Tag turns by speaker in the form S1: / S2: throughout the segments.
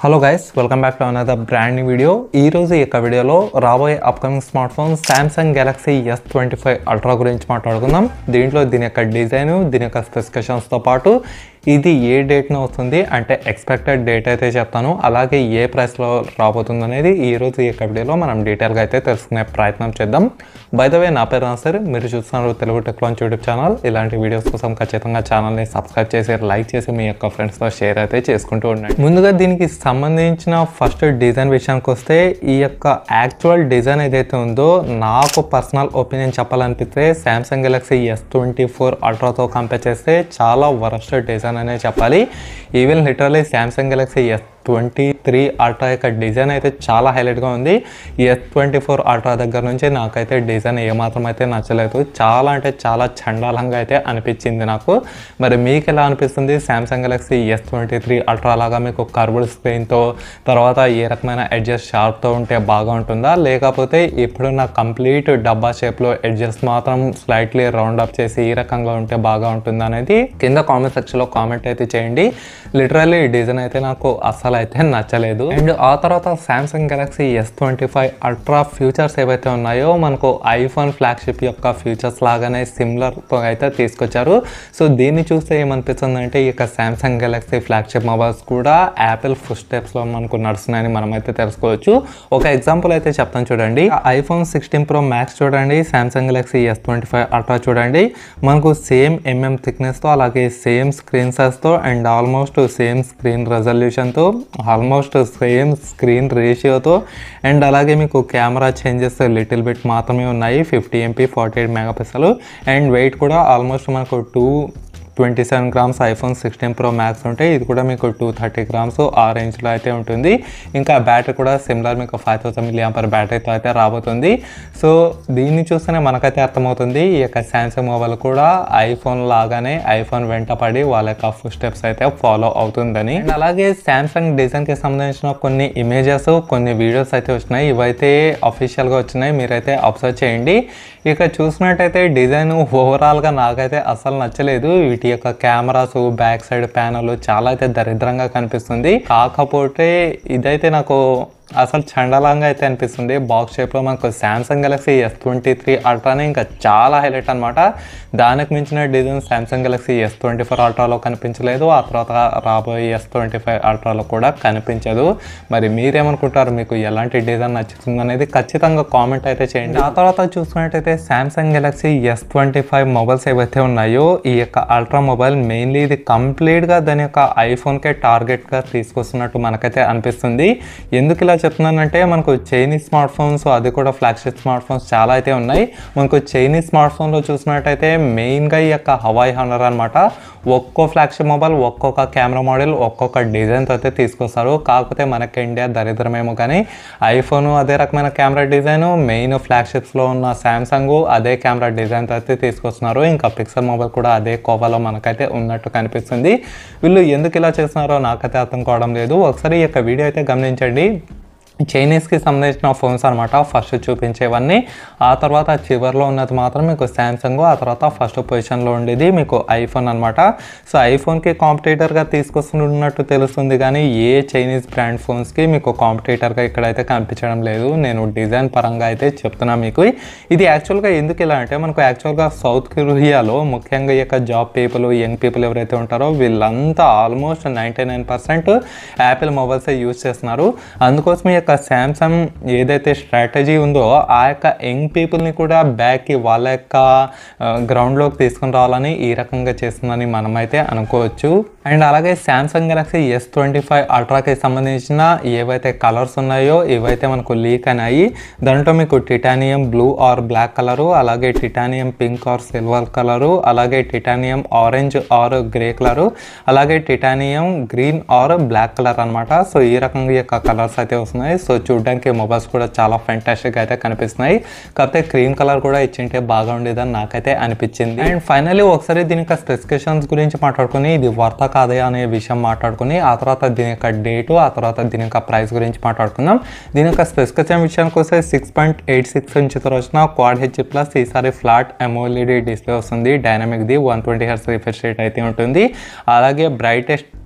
S1: hello guys welcome back to another brand new video ఈ రోజు ఈ యొక్క వీడియోలో రాబోయే upcoming smart phone Samsung Galaxy S twenty five ultra గురించి మాట్లాడుకుందాం దీంట్లో దీని యొక్క డిజైన్ దీని యొక్క స్పెసిఫికేషన్స్తో పాటు ఇది ఏ డేట్న వస్తుంది అంటే ఎక్స్పెక్టెడ్ డేట్ అయితే చెప్తాను అలాగే ఏ ప్రైస్లో రాబోతుంది అనేది ఈ రోజు ఈ యొక్క వీడియోలో మనం డీటెయిల్గా అయితే తెలుసుకునే ప్రయత్నం చేద్దాం బై ద వే నా పేరు నాసర్ మీరు చూస్తున్నారు తెలుగు టెక్లాంచ్ యూట్యూబ్ ఛానల్ ఇలాంటి వీడియోస్ కోసం ఖచ్చితంగా ఛానల్ని సబ్స్క్రైబ్ చేసి లైక్ చేసి మీ యొక్క ఫ్రెండ్స్తో షేర్ అయితే చేసుకుంటూ ఉండండి ముందుగా దీనికి సంబంధించిన ఫస్ట్ డిజైన్ విషయానికి వస్తే ఈ యొక్క యాక్చువల్ డిజైన్ ఏదైతే ఉందో నాకు పర్సనల్ ఒపీనియన్ చెప్పాలనిపిస్తే Samsung Galaxy S twenty four అల్ట్రాతో కంపేర్ చేస్తే చాలా వరస్ట్ డిజైన్ అనే చెప్పాలి even literally Samsung Galaxy S twenty three ultra యొక్క డిజైన్ అయితే చాలా హైలైట్గా ఉంది ఎస్ ట్వంటీ ఫోర్ అల్ట్రా దగ్గర నుంచి నాకైతే డిజైన్ ఏమాత్రం అయితే నచ్చలేదు చాలా అంటే చాలా చండాలంగా అయితే అనిపించింది నాకు మరి మీకు ఎలా అనిపిస్తుంది Samsung Galaxy S twenty three ultra లాగా మీకు కర్వ్డ్ స్క్రీన్తో తర్వాత ఏ రకమైన ఎడ్జెస్ షార్ప్తో ఉంటే బాగా ఉంటుందా లేకపోతే ఇప్పుడున్న కంప్లీట్ డబ్బా షేప్లో ఎడ్జెస్ మాత్రం స్లైట్లీ రౌండ్ అప్ చేసి ఈ రకంగా ఉంటే బాగా ఉంటుందా అనేది కింద కామెంట్ సెక్షన్లో కామెంట్ అయితే చేయండి లిటరల్లీ ఈ డిజైన్ అయితే నాకు అస్సలు అయితే నచ్చలేదు అండ్ ఆ తర్వాత Samsung Galaxy S twenty five ultra features ఏవైతే ఉన్నాయో మనకు ఐఫోన్ ఫ్లాగ్షిప్ యొక్క ఫ్యూచర్స్ లాగానే సిమిలర్తో అయితే తీసుకొచ్చారు సో దీన్ని చూస్తే ఏమనిపిస్తుంది అంటే ఈ యొక్క సామ్సంగ్ గెలాక్సీ ఫ్లాగ్షిప్ మొబైల్స్ కూడా యాపిల్ ఫుడ్ స్టెప్స్లో మనకు నడుస్తున్నాయని మనం అయితే తెలుసుకోవచ్చు ఒక ఎగ్జాంపుల్ అయితే చెప్తాను చూడండి ఐఫోన్ సిక్స్టీన్ ప్రో మ్యాక్స్ చూడండి Samsung Galaxy S twenty five ultra చూడండి మనకు సేమ్ ఎంఎం థిక్నెస్తో అలాగే సేమ్ స్క్రీన్ సైజ్తో అండ్ ఆల్మోస్ట్ సేమ్ స్క్రీన్ రెజల్యూషన్తో ఆల్మోస్ట్ సేమ్ స్క్రీన్ రేషియోతో అండ్ అలాగే మీకు కెమెరా చేంజెస్ లిటిల్ బిట్ మాత్రమే ఉన్నాయి fifty MP forty eight megapixel and weight కూడా ఆల్మోస్ట్ మనకు two twenty seven grams iPhone sixteen pro max ఉంటే ఇది కూడా మీకు టూ థర్టీ గ్రామ్స్ ఆ రేంజ్లో అయితే ఉంటుంది ఇంకా బ్యాటరీ కూడా సిమిలర్ మీకు ఫైవ్ థౌసండ్ మిల్లీ అంపర్ బ్యాటరీతో అయితే రాబోతుంది సో దీన్ని చూస్తేనే మనకైతే అర్థమవుతుంది ఈ యొక్క శాంసంగ్ మొబైల్ కూడా ఐఫోన్ లాగానే ఐఫోన్ వెంట పడి వాళ్ళ యొక్క ఫుడ్ స్టెప్స్ అయితే ఫాలో అవుతుందని అండ్ అలాగే శాంసంగ్ డిజైన్కి సంబంధించిన కొన్ని ఇమేజెస్ కొన్ని వీడియోస్ అయితే వచ్చినాయి ఇవైతే అఫీషియల్గా వచ్చినాయి మీరైతే అబ్జర్వ్ చేయండి ఇక చూసినట్టయితే డిజైన్ ఓవరాల్గా నాకైతే అసలు నచ్చలేదు వీటి యొక్క కెమెరాస్ బ్యాక్ సైడ్ ప్యానల్ చాలా అయితే దరిద్రంగా కనిపిస్తుంది కాకపోతే ఇదైతే నాకు అసలు చండాలంగా అయితే అనిపిస్తుంది బాక్స్ షేప్లో మనకు Samsung Galaxy S twenty three అల్ట్రానే ఇంకా చాలా హైలైట్ అనమాట దానికి మించిన design Samsung Galaxy S twenty four అల్ట్రాలో కనిపించలేదు ఆ తర్వాత రాబోయే ఎస్ ట్వంటీ ఫైవ్ అల్ట్రాలో కూడా కనిపించదు మరి మీరేమనుకుంటారు మీకు ఎలాంటి డిజైన్ నచ్చుతుంది అనేది ఖచ్చితంగా కామెంట్ అయితే చేయండి ఆ తర్వాత చూసుకున్నట్టయితే Samsung Galaxy S twenty five mobiles ఏవైతే ఉన్నాయో ఈ యొక్క అల్ట్రా మొబైల్ మెయిన్లీ ఇది కంప్లీట్గా దాని యొక్క ఐఫోన్కే టార్గెట్గా తీసుకొస్తున్నట్టు మనకైతే అనిపిస్తుంది ఎందుకు ఇలా చెప్తున్నానంటే మనకు చైనీస్ స్మార్ట్ ఫోన్స్ అది కూడా ఫ్లాగ్షిప్ స్మార్ట్ ఫోన్స్ చాలా అయితే ఉన్నాయి మనకు చైనీస్ స్మార్ట్ ఫోన్లో చూసినట్టయితే మెయిన్గా ఈ యొక్క హవాయి హండర్ అనమాట ఒక్కో ఫ్లాగ్షిప్ మొబైల్ ఒక్కొక్క కెమెరా మోడల్ ఒక్కొక్క డిజైన్తో అయితే తీసుకొస్తారు కాకపోతే మనకి ఇండియా దరిద్రమేమో కానీ ఐఫోన్ అదే రకమైన కెమెరా డిజైన్ మెయిన్ ఫ్లాగ్షిప్స్లో ఉన్న శాంసంగ్ అదే కెమెరా డిజైన్తో అయితే తీసుకొస్తున్నారు ఇంకా పిక్సెల్ మొబైల్ కూడా అదే కోవాలో మనకైతే ఉన్నట్టు కనిపిస్తుంది వీళ్ళు ఎందుకు ఇలా చేస్తున్నారో నాకైతే అర్థం కావడం లేదు ఒకసారి ఈ యొక్క వీడియో అయితే గమనించండి చైనీస్కి సంబంధించిన ఫోన్స్ అనమాట ఫస్ట్ చూపించేవన్నీ ఆ తర్వాత చివరిలో ఉన్నది మాత్రం మీకు శాంసంగ్ ఆ తర్వాత ఫస్ట్ పొజిషన్లో ఉండేది మీకు ఐఫోన్ అనమాట సో ఐఫోన్కి కాంపిటేటర్గా తీసుకొస్తున్నట్టు తెలుస్తుంది కానీ ఏ చైనీస్ బ్రాండ్ ఫోన్స్కి మీకు కాంపిటేటర్గా ఇక్కడైతే కనిపించడం లేదు నేను డిజైన్ పరంగా అయితే చెప్తున్నా మీకు ఇది యాక్చువల్గా ఎందుకు ఇలా అంటే మనకు యాక్చువల్గా సౌత్ కొరియాలో ముఖ్యంగా ఈ యొక్క జాబ్ పీపుల్ యంగ్ పీపుల్ ఎవరైతే ఉంటారో వీళ్ళంతా almost ninety nine percent Apple మొబైల్సే యూజ్ చేస్తున్నారు అందుకోసం ఈ యొక్క శాంసంగ్ ఏదైతే స్ట్రాటజీ ఉందో ఆ యొక్క యంగ్ పీపుల్ని కూడా బ్యాక్కి వాళ్ళ యొక్క గ్రౌండ్లోకి తీసుకుని రావాలని ఈ రకంగా చేస్తుందని మనమైతే అనుకోవచ్చు అండ్ అలాగే Samsung Galaxy S twenty five అల్ట్రాకి సంబంధించిన ఏవైతే కలర్స్ ఉన్నాయో ఇవైతే మనకు లీక్ అయినాయి దాంట్లో మీకు titanium blue or black colour అలాగే titanium pink or silver colour అలాగే titanium orange or grey colour అలాగే titanium green or black colour అనమాట సో ఈ రకంగా యొక్క కలర్స్ అయితే వస్తున్నాయి సో చూడడానికి మొబైల్స్ కూడా చాలా ఫెంటాస్టిక్ అయితే కనిపిస్తున్నాయి కాకపోతే క్రీమ్ కలర్ కూడా ఇచ్చింటే బాగా ఉండేదని నాకైతే అనిపించింది అండ్ ఫైనల్లీ ఒకసారి దీని యొక్క స్పెసిఫికేషన్స్ గురించి మాట్లాడుకుని ఇది వర్త కాదే అనే విషయం మాట్లాడుకుని ఆ తర్వాత దీని యొక్క డేటు ఆ తర్వాత దీని యొక్క ప్రైస్ గురించి మాట్లాడుకుందాం దీని యొక్క స్పెసిఫికేషన్ విషయానికి వస్తే సిక్స్ పాయింట్ ఎయిట్ సిక్స్ ఇంచుతో వచ్చిన క్వాడ్ హెచ్ ప్లస్ ఈసారి ఫ్లాట్ ఎమోలిడి డిస్ప్లే వస్తుంది డైనమిక్ది one twenty hertz refresh rate అయితే ఉంటుంది అలాగే బ్రైటెస్ట్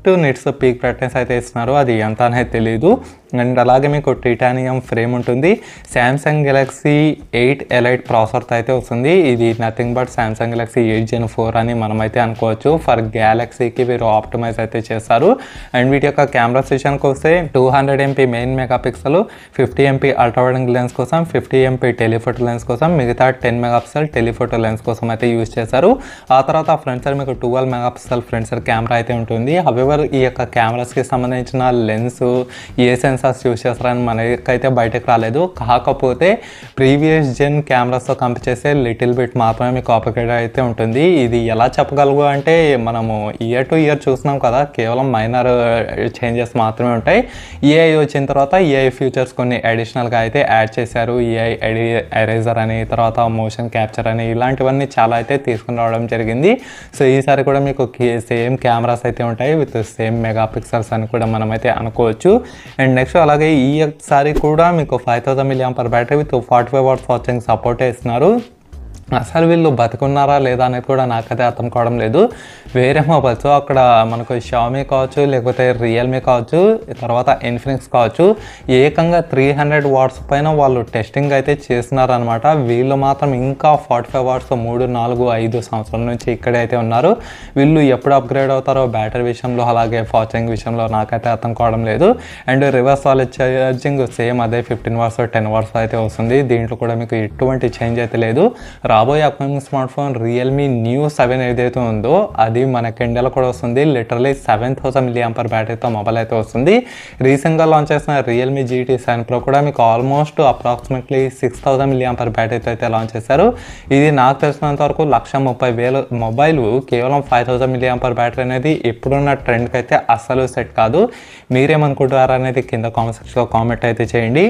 S1: నిట్స్ పీక్ బ్రైట్నెస్ అయితే ఇస్తున్నారు అది ఎంత అనేది తెలియదు అండ్ అలాగే మీకు టిటానియం ఫ్రేమ్ ఉంటుంది శాంసంగ్ గెలాక్సీ ఎయిట్ ఎలైట్ ప్రాసెసర్తో అయితే వస్తుంది ఇది nothing but Samsung Galaxy eight gen four అని మనమైతే అనుకోవచ్చు ఫర్ గ్యాలక్సీకి వీరు ఆప్టిమైజ్ అయితే చేస్తారు అండ్ వీటి యొక్క కెమెరా విషయానికి వస్తే two hundred MP main megapixel fifty MP ultra wide angle lens కోసం ఫిఫ్టీ ఎంపీ టెలిఫోటో లెన్స్ కోసం మిగతా ten megapixel telephoto lens కోసం అయితే యూజ్ చేశారు ఆ తర్వాత ఫ్రంట్ సైడ్ మీకు twelve megapixel front side camera అయితే ఉంటుంది హవెవర్ ఈ యొక్క కెమెరాస్కి సంబంధించిన లెన్స్ ఏ సెన్సార్స్ యూజ్ చేస్తారని మనకైతే బయటకు రాలేదు కాకపోతే ప్రీవియస్ జెన్ కెమెరాస్తో కంపేర్ చేస్తే లిటిల్ బిట్ మాత్రమే మీకు ఆపరేట్ అయితే ఉంటుంది ఇది ఎలా చెప్పగలగు అంటే మనము ఇయర్ టు ఇయర్ చూస్తున్నాం కదా కేవలం మైనర్ చేంజెస్ మాత్రమే ఉంటాయి ఏఐ వచ్చిన తర్వాత ఏఐ ఫీచర్స్ కొన్ని అడిషనల్గా అయితే యాడ్ చేశారు ఏఐ ఎడి ఎరేజర్ అని తర్వాత మోషన్ క్యాప్చర్ అని ఇలాంటివన్నీ చాలా అయితే తీసుకుని రావడం జరిగింది సో ఈసారి కూడా మీకు సేమ్ కెమెరాస్ అయితే ఉంటాయి విత్ సేమ్ మెగా పిక్సెల్స్ అని కూడా మనమైతే అనుకోవచ్చు అండ్ నెక్స్ట్ అలాగే ఈసారి కూడా మీకు five thousand milliampere battery with forty five watt charging support ఇస్తున్నారు అసలు వీళ్ళు బతుకున్నారా లేదా అనేది కూడా నాకైతే అర్థం కావడం లేదు వేరే మొబైల్స్ అక్కడ మనకు షామీ కావచ్చు లేకపోతే రియల్మీ కావచ్చు తర్వాత ఇన్ఫినిక్స్ కావచ్చు ఏకంగా త్రీ హండ్రెడ్ వాట్స్ పైన వాళ్ళు టెస్టింగ్ అయితే చేస్తున్నారనమాట వీళ్ళు మాత్రం ఇంకా ఫార్టీ ఫైవ్ వాట్స్ మూడు నాలుగు ఐదు సంవత్సరాల నుంచి ఇక్కడే అయితే ఉన్నారు వీళ్ళు ఎప్పుడు అప్గ్రేడ్ అవుతారో బ్యాటరీ విషయంలో అలాగే ఫాచింగ్ విషయంలో నాకైతే అర్థం కావడం లేదు and reverse wall charging same అదే ఫిఫ్టీన్ వాట్స్ టెన్ వాట్స్ అయితే వస్తుంది దీంట్లో కూడా మీకు ఎటువంటి చేంజ్ అయితే లేదు రాబోయే upcoming smart phone Realme Neo seven ఏదైతే ఉందో అది మనకి ఇండియాలో కూడా వస్తుంది literally seven thousand milliampere బ్యాటరీతో మొబైల్ అయితే వస్తుంది రీసెంట్గా లాంచ్ చేసిన రియల్మీ జీటీ సెవెన్ ప్రో కూడా మీకు almost approximately six thousand milliampere బ్యాటరీతో అయితే లాంచ్ చేశారు ఇది నాకు తెలిసినంత వరకు లక్ష ముప్పై వేలు మొబైల్ కేవలం five thousand milliampere battery అనేది ఇప్పుడున్న ట్రెండ్కి అయితే అస్సలు సెట్ కాదు మీరేమనుకుంటారు అనేది కింద కామెంట్ సెక్షన్లో కామెంట్ అయితే చేయండి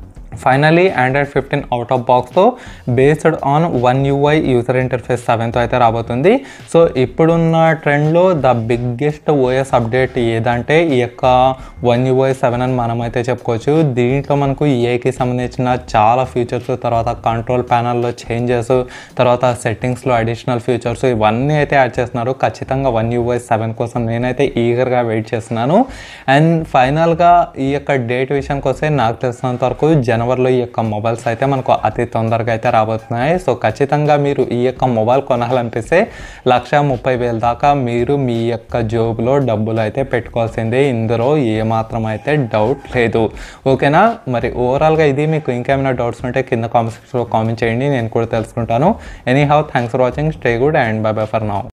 S1: finally Android fifteen out of బాక్స్తో based on one UI user interface సెవెన్తో అయితే రాబోతుంది సో ఇప్పుడున్న ట్రెండ్లో ద బిగ్గెస్ట్ ఓఎస్ అప్డేట్ ఏదంటే ఈ యొక్క వన్ యూఐ సెవెన్ అని మనం అయితే చెప్పుకోవచ్చు దీంట్లో మనకు ఏకి సంబంధించిన చాలా ఫీచర్స్ తర్వాత కంట్రోల్ ప్యానల్లో చేంజెస్ తర్వాత సెట్టింగ్స్లో అడిషనల్ ఫీచర్స్ ఇవన్నీ అయితే యాడ్ చేస్తున్నారు ఖచ్చితంగా వన్ యూఐ సెవెన్ కోసం నేనైతే ఈగర్గా వెయిట్ చేస్తున్నాను అండ్ ఫైనల్గా ఈ యొక్క డేట్ విషయానికి వస్తే నాకు తెలిసినంత వరకు జనవరిలో ఈ యొక్క మొబైల్స్ అయితే మనకు అతి తొందరగా అయితే రాబోతున్నాయి సో ఖచ్చితంగా మీరు ఈ యొక్క మొబైల్ కొనాలనిపిస్తే లక్ష ముప్పై వేల దాకా మీరు మీ యొక్క జోబులో డబ్బులు అయితే పెట్టుకోవాల్సిందే ఇందులో ఏమాత్రం అయితే డౌట్ లేదు ఓకేనా మరి ఓవరాల్గా ఇది మీకు ఇంకేమైనా డౌట్స్ ఉంటే కింద కామెంట్ సెక్షన్లో కామెంట్ చేయండి నేను కూడా తెలుసుకుంటాను anyhow thanks for watching stay good and bye bye for now